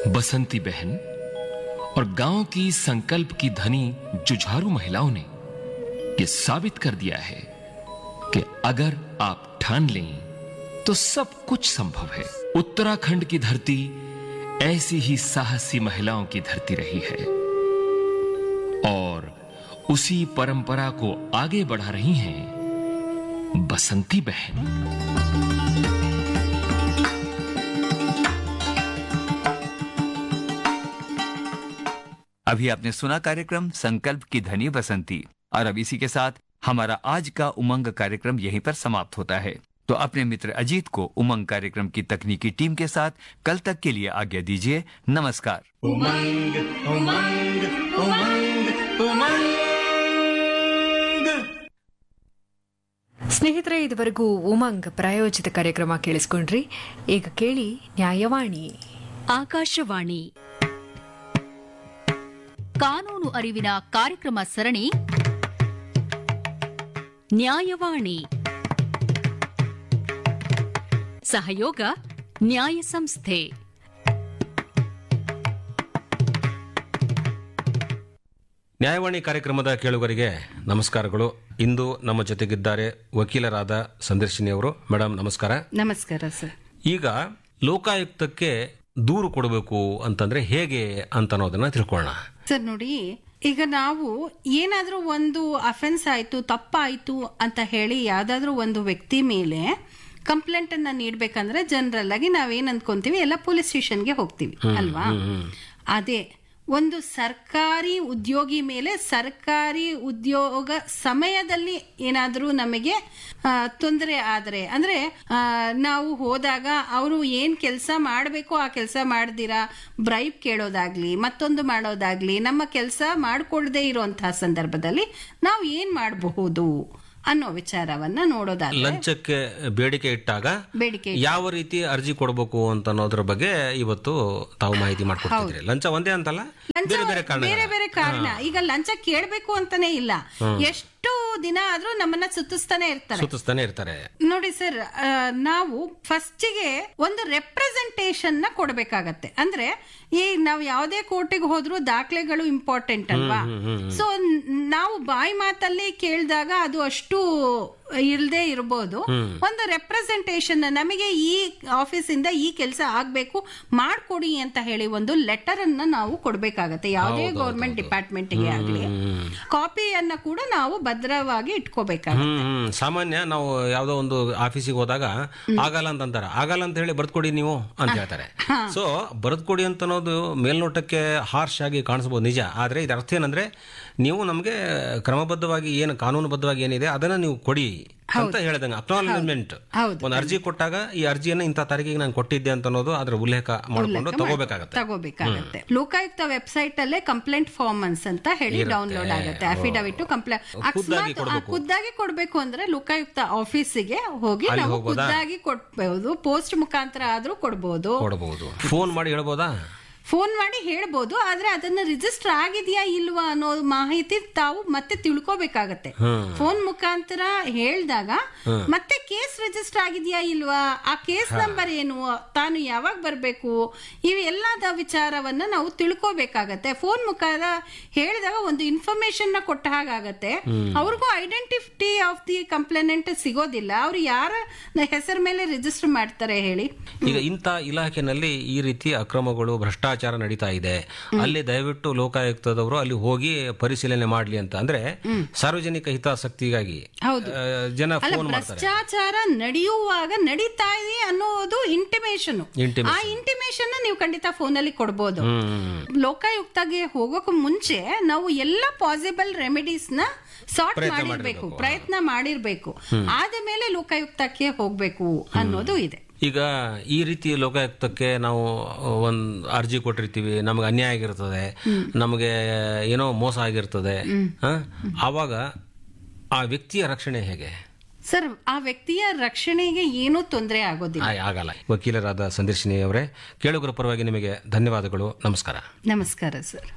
बसंती बहन और गांव की संकल्प की धनी जुझारू महिलाओं ने यह साबित कर दिया है कि अगर आप ठान लें तो सब कुछ संभव है उत्तराखंड की धरती ऐसी ही साहसी महिलाओं की धरती रही है और उसी परंपरा को आगे बढ़ा रही हैं बसंती बहन अभी आपने सुना कार्यक्रम संकल्प की धनी बसंती और अब इसी के साथ हमारा आज का उमंग कार्यक्रम यहीं पर समाप्त होता है तो अपने मित्र अजीत को उमंग कार्यक्रम की तकनीकी टीम के साथ कल तक के लिए आज्ञा दीजिए नमस्कार उमंग उमंग उमंग उमंग ಸ್ನೇಹಿತರೆ ಇದುವರೆಗೂ ಉಮಂಗ್ ಪ್ರಾಯೋಜಿತ ಕಾರ್ಯಕ್ರಮ ಕೇಳಿಸ್ಕೊಂಡ್ರಿ ಈಗ ಕೇಳಿ ನ್ಯಾಯವಾಣಿ ಆಕಾಶವಾಣಿ ಕಾನೂನು ಅರಿವಿನ ಕಾರ್ಯಕ್ರಮ ಸರಣಿ ನ್ಯಾಯವಾಣಿ ಸಹಯೋಗ ನ್ಯಾಯ ಸಂಸ್ಥೆ ನ್ಯಾಯವಾಣಿ ಕಾರ್ಯಕ್ರಮದ ಕೇಳುಗರಿಗೆ ನಮಸ್ಕಾರಗಳು ಇಂದು ನಮ್ಮ ಜೊತೆಗಿದ್ದಾರೆ ವಕೀಲರಾದ ಸಂದರ್ಶಿನಿ ಅವರು ಮೇಡಮ್ ನಮಸ್ಕಾರ ನಮಸ್ಕಾರ ಸರ್ ಈಗ ಲೋಕಾಯುಕ್ತಕ್ಕೆ ದೂರು ಕೊಡಬೇಕು ಅಂತಂದ್ರೆ ಹೇಗೆ ಅಂತ ಅನ್ನೋದನ್ನ ತಿಳ್ಕೊಳ್ಳೋಣ ಸರ್ ನೋಡಿ ಈಗ ನಾವು ಏನಾದ್ರೂ ಒಂದು ಅಫೆನ್ಸ್ ಆಯ್ತು ತಪ್ಪಾಯ್ತು ಅಂತ ಹೇಳಿ ಯಾವ್ದಾದ್ರೂ ಒಂದು ವ್ಯಕ್ತಿ ಮೇಲೆ ಕಂಪ್ಲೇಂಟ್ ಅನ್ನ ನೀಡ್ಬೇಕಂದ್ರೆ ಜನರಲ್ ಆಗಿ ನಾವೇನ್ ಅನ್ಕೊಂತೀವಿ ಎಲ್ಲ ಪೊಲೀಸ್ ಸ್ಟೇಷನ್ಗೆ ಹೋಗ್ತೀವಿ ಅಲ್ವಾ ಅದೇ ಒಂದು ಸರ್ಕಾರಿ ಉದ್ಯೋಗಿ ಮೇಲೆ ಸರ್ಕಾರಿ ಉದ್ಯೋಗ ಸಮಯದಲ್ಲಿ ಏನಾದರೂ ನಮಗೆ ತೊಂದರೆ ಆದರೆ ಅಂದ್ರೆ ಆ, ನಾವು ಹೋದಾಗ ಅವರು ಏನ್ ಕೆಲಸ ಮಾಡಬೇಕು ಆ ಕೆಲಸ ಮಾಡ್ದಿರಾ ಬ್ರೈಬ್ ಕೇಳೋದಾಗ್ಲಿ ಮತ್ತೊಂದು ಮಾಡೋದಾಗ್ಲಿ ನಮ್ಮ ಕೆಲಸ ಮಾಡ್ಕೊಳ್ದೇ ಇರುವಂತಹ ಸಂದರ್ಭದಲ್ಲಿ ನಾವು ಏನ್ ಮಾಡಬಹುದು ಅನ್ನೋ ವಿಚಾರವನ್ನ ನೋಡೋದಾದ್ರೆ ಲಂಚಕ್ಕೆ ಬೇಡಿಕೆ ಇಟ್ಟಾಗ ಬೇಡಿಕೆ ಯಾವ ರೀತಿ ಅರ್ಜಿ ಕೊಡಬೇಕು ಅಂತ ಅನ್ನೋದ್ರ ಬಗ್ಗೆ ಇವತ್ತು ತಾವು ಮಾಹಿತಿ ಮಾಡ್ಕೊಡ್ತಿದ್ರಿ ಲಂಚ ಒಂದೇ ಅಂತಲ್ಲ ಲಂಚ ಬೇರೆ ಬೇರೆ ಕಾರಣ ಬೇರೆ ಬೇರೆ ಕಾರಣ ಈಗ ಲಂಚ ಕೇಳ್ಬೇಕು ಅಂತಾನೆ ಇಲ್ಲ ಎಷ್ಟು ದಿನ ಆದ್ರೂ ನಮ್ಮನ್ನ ಸುತ್ತಿಸ್ತಾನೆ ಇರ್ತಾರೆ ಸುತ್ತಿಸ್ತಾನೆ ಇರ್ತಾರೆ ನೋಡಿ ಸರ್ ಆ, ನಾವು ಫಸ್ಟಿಗೆ ಒಂದು ರೆಪ್ರೆಸೆಂಟೇಷನ್ ನ ಕೊಡ್ಬೇಕಾಗತ್ತೆ ಅಂದ್ರೆ ಈ ನಾವು ಯಾವುದೇ ಕೋರ್ಟಿಗೆ ಹೋದ್ರೂ ದಾಖಲೆಗಳು ಇಂಪಾರ್ಟೆಂಟ್ ಅಲ್ವಾ ಸೊ ನಾವು ಬಾಯಿ ಮಾತಲ್ಲಿ ಕೇಳಿದಾಗ ಅದು ಅಷ್ಟು ಇಲ್ದೇ ಇರಬಹುದು ಒಂದು ರೆಪ್ರೆಸೆಂಟೇಷನ್ ನಮಗೆ ಈ ಆಫೀಸ್ ಇಂದ ಈ ಕೆಲಸ ಆಗ್ಬೇಕು ಮಾಡ್ಕೊಡಿ ಅಂತ ಹೇಳಿ ಒಂದು ಲೆಟರ್ ಅನ್ನ ನಾವು ಕೊಡ್ಬೇಕಾಗತ್ತೆ ಯಾವುದೇ ಗೌರ್ಮೆಂಟ್ ಡಿಪಾರ್ಟ್ಮೆಂಟ್ಗೆ ಆಗ್ಲಿ ಕಾಪಿಯನ್ನ ಕೂಡ ನಾವು ಭದ್ರವಾಗಿ ಇಟ್ಕೋಬೇಕಾಗತ್ತೆ ಹ್ಮ್ ಹ್ಮ್. ಸಾಮಾನ್ಯ ನಾವು ಯಾವ್ದೋ ಒಂದು ಆಫೀಸಿಗೆ ಹೋದಾಗ ಆಗಲ್ಲ ಅಂತ ಅಂತಾರೆ ಆಗಲ್ಲ ಅಂತ ಹೇಳಿ ಬರ್ದ್ಕೊಡಿ ನೀವು ಅಂತ ಹೇಳ್ತಾರೆ ಸೊ ಬರ್ದ್ಕೊಡಿ ಅಂತ ಅನ್ನೋದು ಮೇಲ್ನೋಟಕ್ಕೆ ಹಾರ್ಶ್ ಆಗಿ ಕಾಣಿಸ್ಬೋದು ನಿಜ ಆದ್ರೆ ಇದರ ಅರ್ಥ ಏನಂದ್ರೆ ನೀವು ನಮಗೆ ಕ್ರಮಬದ್ಧವಾಗಿ ಏನು ಕಾನೂನುಬದ್ಧವಾಗಿ ಏನಿದೆ ಅದನ್ನ ನೀವು ಕೊಡಿ ಅಂತ ಹೇಳಿದಂಗೆ ಅಕ್ನಾಲಜ್ಮೆಂಟ್ ಹೌದು. ಒಂದು ಅರ್ಜಿ ಕೊಟ್ಟಾಗ ಈ ಅರ್ಜಿಯನ್ನ ಇಂಥ ತಾರೀಕಿಗೆ ನಾನು ಕೊಟ್ಟಿದ್ದೆ ಅಂತ ಅನ್ನೋದು ಅದರ ಉಲ್ಲೇಖ ಮಾಡಿಕೊಂಡು ತಗೋಬೇಕಾಗತ್ತೆ ತಗೋಬೇಕಾಗತ್ತೆ ಲೋಕಾಯುಕ್ತ ವೆಬ್ಸೈಟ್ ಅಲ್ಲೇ ಕಂಪ್ಲೇಂಟ್ ಫಾರ್ಮನ್ಸ್ ಅಂತ ಹೇಳಿ ಡೌನ್ಲೋಡ್ ಆಗುತ್ತೆ ಅಫಿಡವಿಟ್ ಕಂಪ್ಲೇಂಟ್ ಖುದ್ದಾಗಿ ಕೊಡ್ಬೇಕು. ಖುದ್ದಾಗಿ ಕೊಡ್ಬೇಕು ಅಂದ್ರೆ ಲೋಕಾಯುಕ್ತ ಆಫೀಸಿಗೆ ಹೋಗಿ ಅಲ್ಲಿ ನಾವು ಹೋಗ್ಬೋದಾ? ಖುದ್ದಾಗಿ ಕೊಡ್ಬಹುದು ಪೋಸ್ಟ್ ಮುಖಾಂತರ ಆದ್ರೂ ಕೊಡ್ಬೋದು ಕೊಡಬಹುದು ಫೋನ್ ಮಾಡಿ ಹೇಳ್ಬೋದಾ ಫೋನ್ ಮಾಡಿ ಹೇಳ್ಬೋದು ಆದ್ರೆ ಅದನ್ನ ರಿಜಿಸ್ಟರ್ ಆಗಿದೆಯಾ ಇಲ್ವಾ ಅನ್ನೋ ಮಾಹಿತಿ ತಾವು ಮತ್ತೆ ತಿಳ್ಕೊಬೇಕಾಗತ್ತೆ ಫೋನ್ ಮುಖಾಂತರ ಹೇಳ್ದಾಗ ಮತ್ತೆ ಕೇಸ್ ರಿಜಿಸ್ಟರ್ ಆಗಿದೆಯಾ ಇಲ್ವಾ ಆ ಕೇಸ್ ನಂಬರ್ ಏನು ತಾನು ಯಾವಾಗ ಬರ್ಬೇಕು ಇವೆಲ್ಲದ ವಿಚಾರವನ್ನ ನಾವು ತಿಳ್ಕೊಬೇಕಾಗತ್ತೆ ಫೋನ್ ಮುಖಾಂತರ ಹೇಳಿದಾಗ ಒಂದು ಇನ್ಫಾರ್ಮೇಶನ್ ನ ಕೊಟ್ಟ ಹಾಗಾಗತ್ತೆ ಅವ್ರಿಗೂ ಐಡೆಂಟಿಟಿ ಆಫ್ ದಿ ಕಂಪ್ಲೇನೆಂಟ್ ಸಿಗೋದಿಲ್ಲ ಅವ್ರು ಯಾರ ಹೆಸರ ಮೇಲೆ ರಿಜಿಸ್ಟರ್ ಮಾಡ್ತಾರೆ ಹೇಳಿ ಈಗ ಇಂಥ ಇಲಾಖೆನಲ್ಲಿ ಈ ರೀತಿ ಅಕ್ರಮಗಳು ಭ್ರಷ್ಟಾಚಾರ ನಡೀತಾ ಇದೆ ಅಲ್ಲಿ ದಯವಿಟ್ಟು ಲೋಕಾಯುಕ್ತದವರು ಅಲ್ಲಿ ಹೋಗಿ ಪರಿಶೀಲನೆ ಮಾಡ್ಲಿ ಅಂತ ಅಂದ್ರೆ ಸಾರ್ವಜನಿಕ ಹಿತಾಸಕ್ತಿಗಾಗಿ ಹೌದು. ಆ, ಜನ ಅಲ್ಲ ಫೋನ್ ಮಾಡ್ತಾರೆ ಭ್ರಷ್ಟಾಚಾರ ನಡೆಯುವಾಗ ನಡೀತಾ ಇದೆ ಅನ್ನೋದು ಇಂಟಿಮೇಶನ್ Intimation. ಆ ಇಂಟಿಮೇಶನ್ ನೀವು ಖಂಡಿತ ಫೋನ್ ಅಲ್ಲಿ ಕೊಡ್ಬೋದು ಹ್ಮ್ ಲೋಕಾಯುಕ್ತಗೆ ಹೋಗೋಕ್ ಮುಂಚೆ ನಾವು ಎಲ್ಲ ಪಾಸಿಬಲ್ ರೆಮಿಡೀಸ್ ನ ಸಾರ್ಟ್ ಪ್ರಯತ್ನ ಮಾಡಿರ್ಬೇಕು ಮಾಡಿರ್ಬೇಕು. ಪ್ರಯತ್ನ ಮಾಡಿರ್ಬೇಕು ಆದ ಮೇಲೆ ಲೋಕಾಯುಕ್ತಕ್ಕೆ ಹೋಗ್ಬೇಕು ಅನ್ನೋದು ಇದೆ ಈಗ ಈ ರೀತಿ ಲೋಕಾಯುಕ್ತಕ್ಕೆ ನಾವು ಒಂದ್ ಅರ್ಜಿ ಕೊಟ್ಟಿರ್ತೀವಿ ನಮಗೆ ಅನ್ಯಾಯ ಆಗಿರ್ತದೆ ನಮಗೆ ಏನೋ ಮೋಸ ಆಗಿರ್ತದೆ ಹ? ಆವಾಗ ಆ ವ್ಯಕ್ತಿಯ ರಕ್ಷಣೆ ಹೇಗೆ ಸರ್ ಆ ವ್ಯಕ್ತಿಯ ರಕ್ಷಣೆಗೆ ಏನೂ ತೊಂದರೆ ಆಗೋದಿಲ್ಲ ಆಯ್, ಆಗಲ್ಲ ವಕೀಲರಾದ ಸಂದರ್ಶಿನಿ ಅವರೇ ಕೇಳುಗರ ಪರವಾಗಿ ನಿಮಗೆ ಧನ್ಯವಾದಗಳು ನಮಸ್ಕಾರ ನಮಸ್ಕಾರ ಸರ್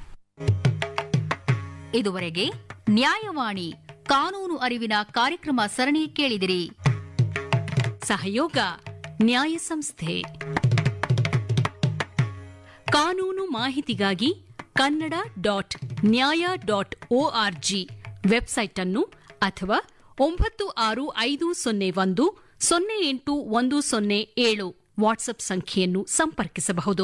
ಇದುವರೆಗೆ ನ್ಯಾಯವಾಣಿ ಕಾನೂನು ಅರಿವಿನ ಕಾರ್ಯಕ್ರಮ ಸರಣಿ ಕೇಳಿದಿರಿ ಸಹಯೋಗ ನ್ಯಾಯ ಸಂಸ್ಥೆ ಕಾನೂನು ಮಾಹಿತಿಗಾಗಿ Kannada dot Nyaya dot O R G website ಅನ್ನು ಅಥವಾ ಒಂಬತ್ತು ಆರು ಐದು ಸೊನ್ನೆ ಒಂದು ಸೊನ್ನೆ ಎಂಟು ಒಂದು ಸೊನ್ನೆ ಏಳು ವಾಟ್ಸ್ಆಪ್ ಸಂಖ್ಯೆಯನ್ನು ಸಂಪರ್ಕಿಸಬಹುದು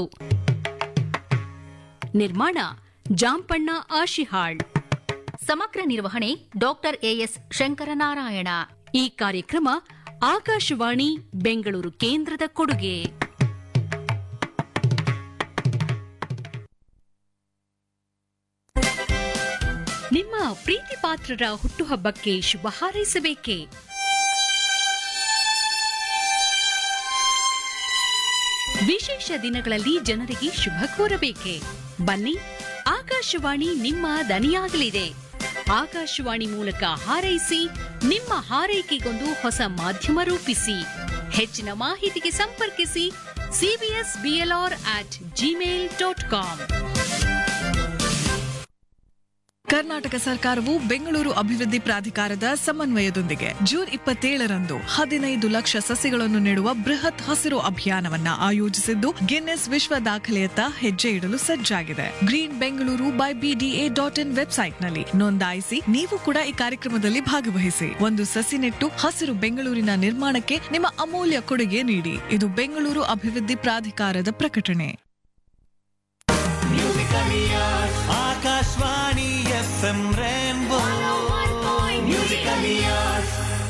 ನಿರ್ಮಾಣ ಜಾಂಪಣ್ಣ ಆಶಿಹಾಳ್ ಸಮಗ್ರ ನಿರ್ವಹಣೆ ಡಾಕ್ಟರ್ ಎಎಸ್ ಶಂಕರನಾರಾಯಣ ಈ ಕಾರ್ಯಕ್ರಮ ಆಕಾಶವಾಣಿ ಬೆಂಗಳೂರು ಕೇಂದ್ರದ ಕೊಡುಗೆ ನಿಮ್ಮ ಪ್ರೀತಿ ಪಾತ್ರರ ಹುಟ್ಟುಹಬ್ಬಕ್ಕೆ ಶುಭ ಹಾರೈಸಬೇಕೇ ವಿಶೇಷ ದಿನಗಳಲ್ಲಿ ಜನರಿಗೆ ಶುಭ ಕೋರಬೇಕೆ ಬನ್ನಿ ಆಕಾಶವಾಣಿ ನಿಮ್ಮ ದನಿಯಾಗಲಿದೆ ಆಕಾಶವಾಣಿ ಮೂಲಕ ಹಾರೈಸಿ ನಿಮ್ಮ ಹಾರೈಕೆಗೊಂದು ಹೊಸ ಮಾಧ್ಯಮ ರೂಪಿಸಿ ಹೆಚ್ಚಿನ ಮಾಹಿತಿಗೆ ಸಂಪರ್ಕಿಸಿ C B S B L R at Gmail dot com Karnataka ಸರ್ಕಾರವು ಬೆಂಗಳೂರು ಅಭಿವೃದ್ಧಿ ಪ್ರಾಧಿಕಾರದ ಸಮನ್ವಯದೊಂದಿಗೆ ಜೂನ್ ಇಪ್ಪತ್ತೇಳರಂದು ಹದಿನೈದು ಲಕ್ಷ ಸಸಿಗಳನ್ನು ನೆಡುವ ಬೃಹತ್ ಹಸಿರು ಅಭಿಯಾನವನ್ನ ಆಯೋಜಿಸಿದ್ದು ಗಿನ್ನೆಸ್ ವಿಶ್ವ ದಾಖಲೆಯತ್ತ ಹೆಜ್ಜೆ ಇಡಲು ಸಜ್ಜಾಗಿದೆ green Bengaluru by B D A dot in ವೆಬ್ಸೈಟ್ನಲ್ಲಿ ನೋಂದಾಯಿಸಿ ನೀವು ಕೂಡ ಈ ಕಾರ್ಯಕ್ರಮದಲ್ಲಿ ಭಾಗವಹಿಸಿ ಒಂದು ಸಸಿ ನೆಟ್ಟು ಹಸಿರು ಬೆಂಗಳೂರಿನ ನಿರ್ಮಾಣಕ್ಕೆ ನಿಮ್ಮ ಅಮೂಲ್ಯ ಕೊಡುಗೆ ನೀಡಿ ಇದು ಬೆಂಗಳೂರು ಅಭಿವೃದ್ಧಿ ಪ್ರಾಧಿಕಾರದ ಪ್ರಕಟಣೆ Akashvani F M rainbow musical years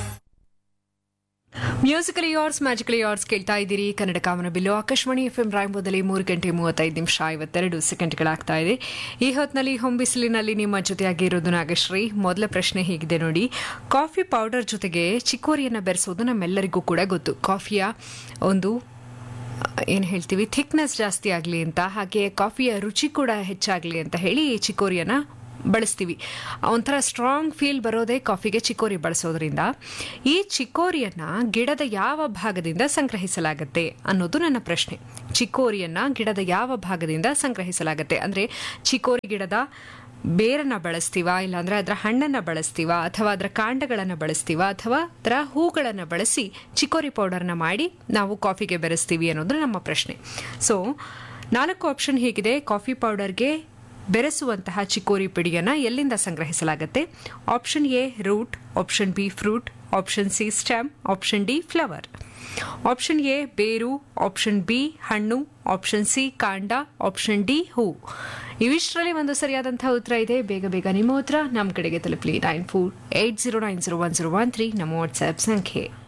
musical years magical years ಕೇಳ್ತಾ ಇದ್ದೀರಿ ಕನ್ನಡ ಕಾಮನ ಬಿಲ್ಲು ಆಕಾಶವಾಣಿ ಎಫ್ ಎಂ ರಾಯಂಬೋದಲ್ಲಿ ಮೂರು ಗಂಟೆ ಮೂವತ್ತೈದು ನಿಮಿಷ ಐವತ್ತೆರಡು ಸೆಕೆಂಡ್ಗಳಾಗ್ತಾ ಇದೆ ಈ ಹೊತ್ತಿನಲ್ಲಿ ಹೊಂಬಿಸಿಲಿನಲ್ಲಿ ನಿಮ್ಮ ಜೊತೆಯಾಗಿರೋದು ನಾಗಶ್ರೀ ಮೊದಲ ಪ್ರಶ್ನೆ ಹೀಗಿದೆ ನೋಡಿ ಕಾಫಿ ಪೌಡರ್ ಜೊತೆಗೆ ಚಿಕ್ಕೋರಿಯನ್ನು ಬೆರೆಸೋದು ನಮ್ಮೆಲ್ಲರಿಗೂ ಕೂಡ ಗೊತ್ತು ಕಾಫಿಯ ಒಂದು ಏನು ಹೇಳ್ತೀವಿ ಥಿಕ್ನೆಸ್ ಜಾಸ್ತಿ ಆಗಲಿ ಅಂತ ಹಾಗೆ ಕಾಫಿಯ ರುಚಿ ಕೂಡ ಹೆಚ್ಚಾಗಲಿ ಅಂತ ಹೇಳಿ ಚಿಕೋರಿಯನ್ನು ಬಳಸ್ತೀವಿ ಒಂಥರ ಸ್ಟ್ರಾಂಗ್ ಫೀಲ್ ಬರೋದೇ ಕಾಫಿಗೆ ಚಿಕೋರಿ ಬಳಸೋದ್ರಿಂದ ಈ ಚಿಕೋರಿಯನ್ನು ಗಿಡದ ಯಾವ ಭಾಗದಿಂದ ಸಂಗ್ರಹಿಸಲಾಗುತ್ತೆ ಅನ್ನೋದು ನನ್ನ ಪ್ರಶ್ನೆ ಚಿಕೋರಿಯನ್ನು ಗಿಡದ ಯಾವ ಭಾಗದಿಂದ ಸಂಗ್ರಹಿಸಲಾಗುತ್ತೆ ಅಂದರೆ ಚಿಕೋರಿ ಗಿಡದ ಬೇರನ್ನ ಬಳಸ್ತೀವಾ ಇಲ್ಲಾಂದ್ರೆ ಅದರ ಹಣ್ಣನ್ನು ಬಳಸ್ತೀವಾ ಅಥವಾ ಅದರ ಕಾಂಡಗಳನ್ನು ಬಳಸ್ತೀವಾ ಅಥವಾ ಅದರ ಹೂಗಳನ್ನು ಬಳಸಿ ಚಿಕೋರಿ ಪೌಡರ್ನ ಮಾಡಿ ನಾವು ಕಾಫಿಗೆ ಬೆರೆಸ್ತೀವಿ ಅನ್ನೋದು ನಮ್ಮ ಪ್ರಶ್ನೆ ಸೊ ನಾಲ್ಕು ಆಪ್ಷನ್ ಹೇಗಿದೆ ಕಾಫಿ ಪೌಡರ್ಗೆ ಬೆರೆಸುವಂತಹ ಚಿಕೋರಿ ಪಿಡಿಯನ್ನು ಎಲ್ಲಿಂದ ಸಂಗ್ರಹಿಸಲಾಗುತ್ತೆ option A root option B fruit option C stem option D flower option A ಬೇರು ಆಪ್ಷನ್ ಬಿ ಹಣ್ಣು ಆಪ್ಷನ್ ಸಿ ಕಾಂಡ ಆಪ್ಷನ್ ಡಿ ಹೂ ಇವಿಷ್ಟರಲ್ಲಿ ಒಂದು ಸರಿಯಾದಂತಹ ಉತ್ತರ ಇದೆ ಬೇಗ ಬೇಗ ನಿಮ್ಮ ಉತ್ತರ ನಮ್ಮ ಕಡೆಗೆ ತಲುಪಲಿ nine four eight zero nine zero one zero one three ನಮ್ಮ ವಾಟ್ಸ್ಆ್ಯಪ್ ಸಂಖ್ಯೆ